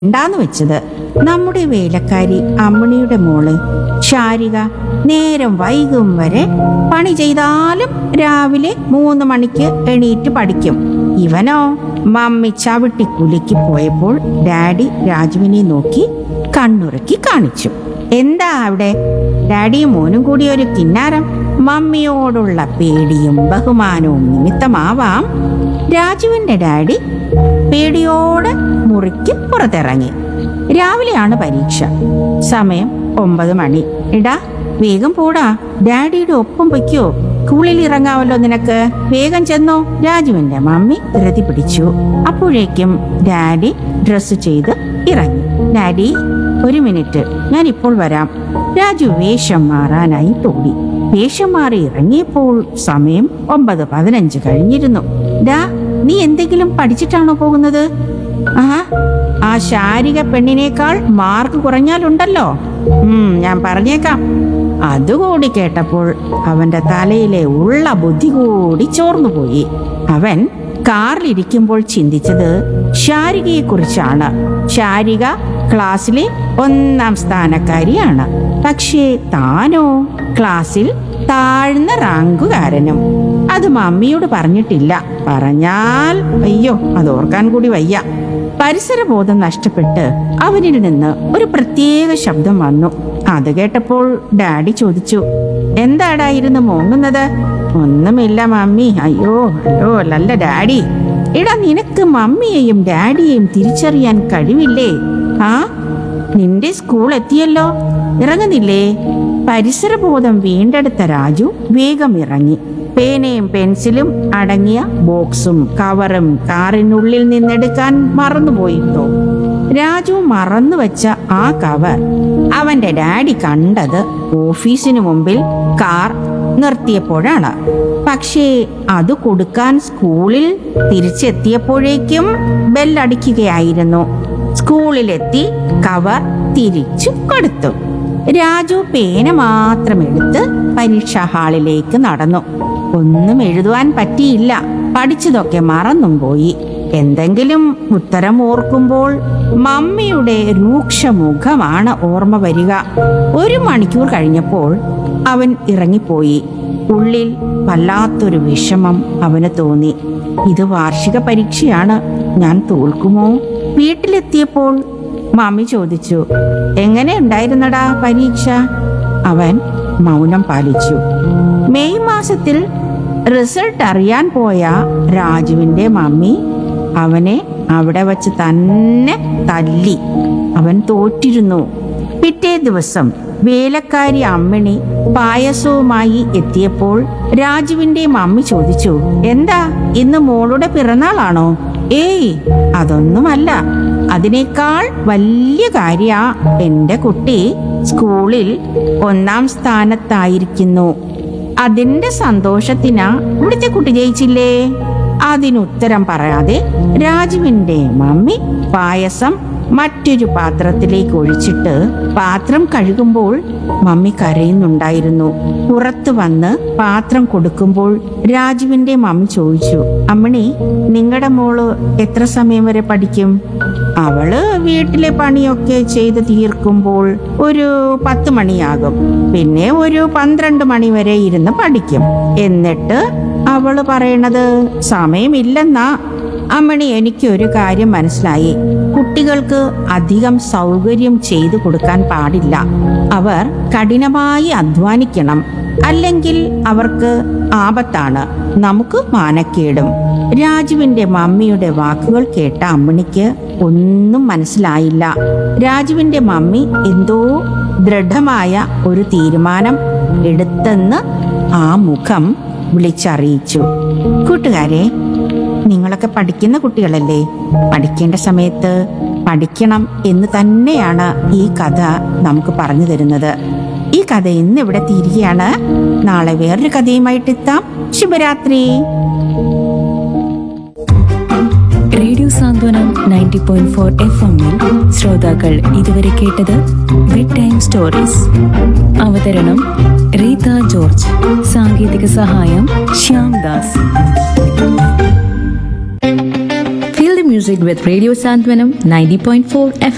ഉണ്ടാന്ന് വെച്ചത് നമ്മുടെ വേലക്കാരി അമ്മിണിയുടെ മോള് ശാരിക നേരം വൈകും വരെ പണി ചെയ്താലും രാവിലെ മൂന്ന് മണിക്ക് എണീറ്റ് പഠിക്കും ഇവനോ മമ്മി ചവിട്ടി കുലുക്കി പോയപ്പോൾ ഡാഡി രാജുവിനെ നോക്കി കണ്ണുറുക്കി കാണിച്ചു എന്താ അവിടെ ഡാഡിയും മോനും കൂടി ഒരു കിന്നാരം മമ്മിയോടുള്ള പേടിയും ബഹുമാനവും നിമിത്തമാവാം രാജുവിന്റെ ഡാഡി പേടിയോടെ മുറിക്ക് പുറത്തിറങ്ങി രാവിലെയാണ് പരീക്ഷ സമയം ഒമ്പത് മണി ഇടാ വേഗം പോടാ ഡാഡിയുടെ ഒപ്പം പൊയ്ക്കോ സ്കൂളിൽ ഇറങ്ങാവല്ലോ നിനക്ക് വേഗം ചെന്നോ രാജുവിന്റെ മമ്മി ധൃതി പിടിച്ചു അപ്പോഴേക്കും ഡാഡി ഡ്രസ്സ് ചെയ്ത് ഇറങ്ങി ഡാഡി ഒരു മിനിറ്റ് ഞാൻ ഇപ്പോൾ വരാം രാജു വേഷം മാറാനായി തോടി വേഷം മാറി ഇറങ്ങിയപ്പോൾ സമയം ഒമ്പത് പതിനഞ്ച് കഴിഞ്ഞിരുന്നു ഡാ നീ എന്തെങ്കിലും പഠിച്ചിട്ടാണോ പോകുന്നത് ആഹാ ആ ശാരിക പെണ്ണിനേക്കാൾ മാർക്ക് കുറഞ്ഞാലുണ്ടല്ലോ ഉം ഞാൻ പറഞ്ഞേക്കാം അതുകൂടി കേട്ടപ്പോൾ അവന്റെ തലയിലെ ഉള്ള ബുദ്ധി കൂടി ചോർന്നുപോയി അവൻ കാറിലിരിക്കുമ്പോൾ ചിന്തിച്ചത് ശാരികയെ കുറിച്ചാണ് ശാരിക ക്ലാസ്സിലെ ഒന്നാം സ്ഥാനക്കാരിയാണ് പക്ഷേ താനോ ക്ലാസ്സിൽ താഴ്ന്ന റാങ്കുകാരനും അത് മമ്മിയോട് പറഞ്ഞിട്ടില്ല പറഞ്ഞാൽ അയ്യോ അത് ഓർക്കാൻ കൂടി വയ്യ പരിസരബോധം നഷ്ടപ്പെട്ട് അവനിൽ നിന്ന് ഒരു പ്രത്യേക ശബ്ദം വന്നു അത് കേട്ടപ്പോൾ ഡാഡി ചോദിച്ചു എന്താടാ ഇരുന്ന് മോങ്ങുന്നത് ഒന്നുമില്ല മമ്മി അയ്യോ അയ്യോ അല്ല ഡാഡി എടാ നിനക്ക് മമ്മിയെയും ഡാഡിയെയും തിരിച്ചറിയാൻ കഴിവില്ലേ ആ നിന്റെ സ്കൂൾ എത്തിയല്ലോ ഇറങ്ങുന്നില്ലേ പരിസരബോധം വീണ്ടെടുത്ത രാജു വേഗം ഇറങ്ങി പേനയും പെൻസിലും അടങ്ങിയ ബോക്സും കവറും കാറിനുള്ളിൽ നിന്നെടുക്കാൻ മറന്നുപോയിട്ടോ രാജു മറന്നു വെച്ച ആ കവർ അവന്റെ ഡാഡി കണ്ടത് ഓഫീസിനു മുമ്പിൽ കാർ നിർത്തിയപ്പോഴാണ് പക്ഷേ അത് കൊടുക്കാൻ സ്കൂളിൽ തിരിച്ചെത്തിയപ്പോഴേക്കും ബെല്ലടിക്കുകയായിരുന്നു സ്കൂളിലെത്തി കവർ തിരിച്ചു കൊടുത്തു രാജു പേന മാത്രം എടുത്ത് പരീക്ഷാ ഹാളിലേക്ക് നടന്നു ഒന്നും എഴുതുവാൻ പറ്റിയില്ല പഠിച്ചതൊക്കെ മറന്നും പോയി എന്തെങ്കിലും ഉത്തരം ഓർക്കുമ്പോൾ മമ്മിയുടെ രൂക്ഷമുഖമാണ് ഓർമ്മ വരിക ഒരു മണിക്കൂർ കഴിഞ്ഞപ്പോൾ അവൻ ഇറങ്ങിപ്പോയി ഉള്ളിൽ വല്ലാത്തൊരു വിഷമം അവന് തോന്നി ഇത് വാർഷിക പരീക്ഷയാണ് ഞാൻ തോൽക്കുമോ വീട്ടിലെത്തിയപ്പോൾ മമ്മി ചോദിച്ചു എങ്ങനെ ഉണ്ടായിരുന്നടാ പരീക്ഷ അവൻ മൗനം പാലിച്ചു മെയ് മാസത്തിൽ റിസൾട്ട് അറിയാൻ പോയ രാജുവിന്റെ മമ്മി അവനെ അവിടെ വച്ച് തന്നെ തല്ലി അവൻ തോറ്റിരുന്നു പിറ്റേ ദിവസം വേലക്കാരി അമ്മിണി പായസവുമായി എത്തിയപ്പോൾ രാജുവിന്റെ മമ്മി ചോദിച്ചു എന്താ ഇന്ന് മോളുടെ പിറന്നാളാണോ ഏയ് അതൊന്നുമല്ല അതിനേക്കാൾ വലിയ കാര്യ എന്റെ കുട്ടി സ്കൂളിൽ ഒന്നാം സ്ഥാനത്തായിരിക്കുന്നു അതിന്റെ സന്തോഷത്തിനാ ഇവിടുത്തെ കുട്ടി ജയിച്ചില്ലേ അതിനുത്തരം പറയാതെ രാജുവിന്റെ മമ്മി പായസം മറ്റൊരു പാത്രത്തിലേക്ക് ഒഴിച്ചിട്ട് പാത്രം കഴുകുമ്പോൾ മമ്മി കരയുന്നുണ്ടായിരുന്നു പുറത്തു വന്ന് പാത്രം കൊടുക്കുമ്പോൾ രാജുവിന്റെ മമ്മി ചോദിച്ചു അമ്മണി നിങ്ങളുടെ മോള് എത്ര സമയം വരെ പഠിക്കും അവള് വീട്ടിലെ പണിയൊക്കെ ചെയ്ത് തീർക്കുമ്പോൾ ഒരു പത്ത് മണിയാകും പിന്നെ ഒരു പന്ത്രണ്ട് മണി വരെ ഇരുന്ന് പഠിക്കും എന്നിട്ട് അവള് പറയണത് സമയമില്ലെന്നാ അമ്മണി എനിക്ക് ഒരു കാര്യം മനസ്സിലായി കുട്ടികൾക്ക് അധികം സൗകര്യം ചെയ്തു കൊടുക്കാൻ പാടില്ല അവർ കഠിനമായി അധ്വാനിക്കണം അല്ലെങ്കിൽ അവർക്ക് ആപത്താണ് നമുക്ക് മാനക്കേടും രാജുവിന്റെ മമ്മിയുടെ വാക്കുകൾ കേട്ട അമ്മണിക്ക് ഒന്നും മനസ്സിലായില്ല രാജുവിന്റെ മമ്മി എന്തോ ദൃഢമായ ഒരു തീരുമാനം എടുത്തെന്ന് ആ മുഖം വിളിച്ചറിയിച്ചു കൂട്ടുകാരെ നിങ്ങളൊക്കെ പഠിക്കുന്ന കുട്ടികളല്ലേ പഠിക്കേണ്ട സമയത്ത് പഠിക്കണം എന്ന് തന്നെയാണ് ഈ കഥ നമുക്ക് പറഞ്ഞു തരുന്നത് ഈ കഥ ഇന്ന് ഇവിടെ തീരുകയാണ് നാളെ വേറൊരു കഥയുമായിട്ട് എത്താം ശുഭരാത്രി radio Santhwanam ninety point four F എമ്മിൽ ശ്രോതാക്കൾ ഇതുവരെ കേട്ടത് ബെഡ് ടൈം സ്റ്റോറീസ് അവതരണം റീത ജോർജ് സാങ്കേതിക സഹായം Shyam Das Feel the music with Radio Santwanam 90.4 FM.